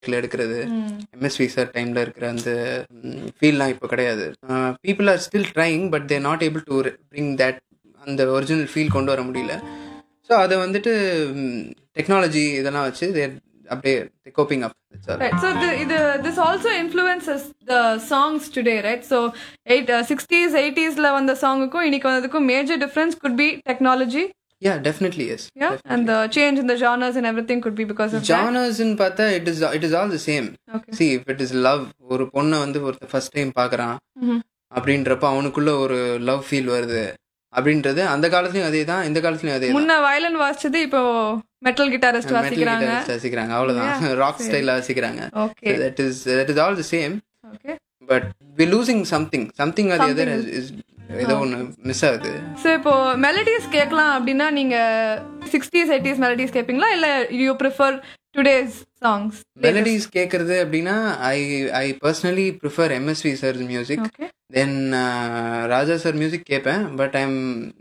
எடுக்கிறது MSV sir டைமில் இருக்கிற அந்த ஃபீல்லாம் இப்போ கிடையாது people are still trying but they're not able to bring that அந்த ஒரிஜினல் ஃபீல் கொண்டு வர முடியல ஸோ அதை வந்துட்டு டெக்னாலஜி இதெல்லாம் வச்சு தேர் அப்படியே coping up Right. So the, the, this also influences the songs today, right? So eight, uh, 60s, 80s la vanda song ko இன்னைக்கு வந்ததுக்கும் major difference could be technology. Yeah definitely yes Yeah. And the change in the genres and everything could be because of that. ஜானர்ஸ்ன்னு பார்த்தா it is it is all the same Okay. See if it is love ஒரு பொண்ணை வந்து ஒருத்தர் first time பார்க்குறான் Mhm. அப்படின்றப்ப அவனுக்குள்ள ஒரு லவ் ஃபீல் வருது அப்படின்றது அந்த காலத்துலயும் அதே தான் இந்த காலத்துலயும் அதே தான் முன்ன வயலன் வாசிச்சது இப்போ மெட்டல் கிட்டாரிஸ்ட் வாசிக்கிறாங்க ரசிக்கிறாங்க அவ்வளவுதான் ராக் ஸ்டைல ரசிக்கிறாங்க okay that is that is all the same okay but we losing something something அது எதர் இஸ் ஏதோ ஒன்று மிஸ் ஆகுது ஸோ இப்போ மெலடிஸ் கேட்கலாம் அப்படின்னா நீங்க சிக்ஸ்டீஸ் எயிட்டிஸ் மெலடிஸ் கேட்பீங்களா இல்ல you prefer today's songs melodies கேட்கறது அப்படின்னா I I personally prefer M S V sir music okay then Raja sir music கேட்பேன் பட் ஐம்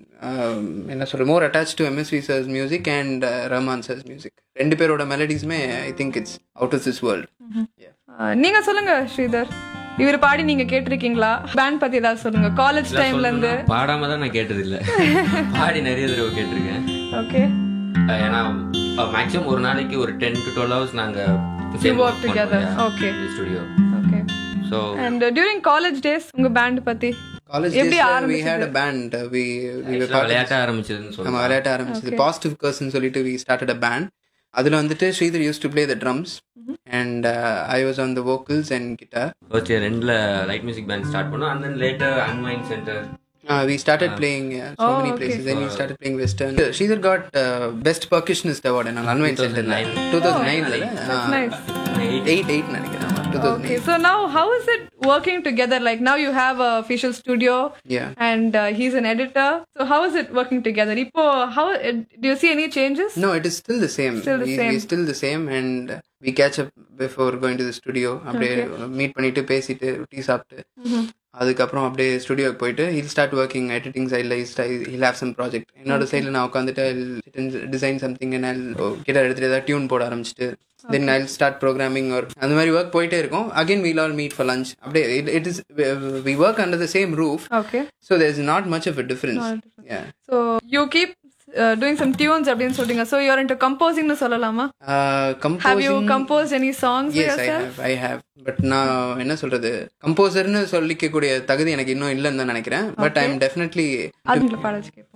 என்ன சொல்ற more attach to M S V sir's music and Rahman sir's music ரெண்டு பேரோட மெலடிஸுமே I think it's out of this world நீங்க சொல்லுங்க ஸ்ரீதர் இவர் பாடி நீங்க கேட்டிருக்கீங்களா பேண்ட் பத்தி ஏதாவது சொல்லுங்க காலேஜ் டைம்ல இருந்து பாடாம தான் நான் கேட்டது இல்ல பாடி நிறைய தடவை கேட்டிருக்கேன் ஓகே அஹ் ஏன்னா மேக்ஸிமம் ஒரு நாளைக்கு ஒரு டென் டு டுவெல் ஹவர்ஸ் நாங்க work together. Okay. Studio okay so and during college days உங்க பேண்ட் பத்தி காலேஜ் எப்படி we had a band we we விளையாட்ட ஆரம்பிச்சதுன்னு நம்ம சொல்லுவாங்க விளையாட்ட ஆரம்பிச்சது பாசிட்டிவ் கர்ஸ்ன்னு சொல்லிட்டு வி ஸ்டார்டட் அ பேண்ட் அதில் வந்துட்டு Sridhar used to play the drums and I was on the vocals and guitar first ரெண்டுல லைட் மியூசிக் பேண்ட் ஸ்டார்ட் பண்ணோம் அண்ட் தென் லேட்டர் அன்மைன் centre Uh, we started playing uh, so Oh, many okay. places. Then we started playing Western. Sridhar got uh, Best Percussionist Award in Unwind Center. 2009. 2009 ல, That's uh, nice. 8 8 நினைக்கிறேன் 2009 Okay, so now how is it working together? Like now you have a official studio yeah and uh, he's an editor. So how is it working together? Ipo, how uh, do you see any changes? no it is still the same Still the we, same. we still the same and uh, we catch up before going to the studio அப்படியே meet பண்ணிட்டு பேசிட்டு tea சாப்பிட்டு அதுக்கப்புறம் அப்படியே ஸ்டுடியோக்கு போயிட்டு he'll start working editing சைடில் he'll have some project என்னோட சைடில் நான் உட்காந்துட்டு டிசைன் சம்திங் கிட்ட எடுத்துட்டு ஏதாவது டியூன் போட ஆரம்பிச்சிட்டு தென் ஐ ஸ்டார்ட் ப்ரோக்ராமிங் ஒரு அந்த மாதிரி ஒர்க் போயிட்டே இருக்கும் again we'll all meet for lunch அப்படியே it is we work under the same roof Okay. So there is not much of a difference yeah So you keep uh, doing some tunes அப்படின்னு சொல்றீங்க. So you're into composing னு சொல்லலாமா? uh, Have you composing composed any songs yes I yourself? Have I have but நான் என்ன சொல்றது கம்போசர்னு சொல்லிக்கக்கூடிய தகுதி எனக்கு இன்னும் இல்லைன்னு தான் நினைக்கிறேன் பட் ஐ எம் டெஃபினெட்லி அதுங்களை பாட வச்சு கேட்போம்.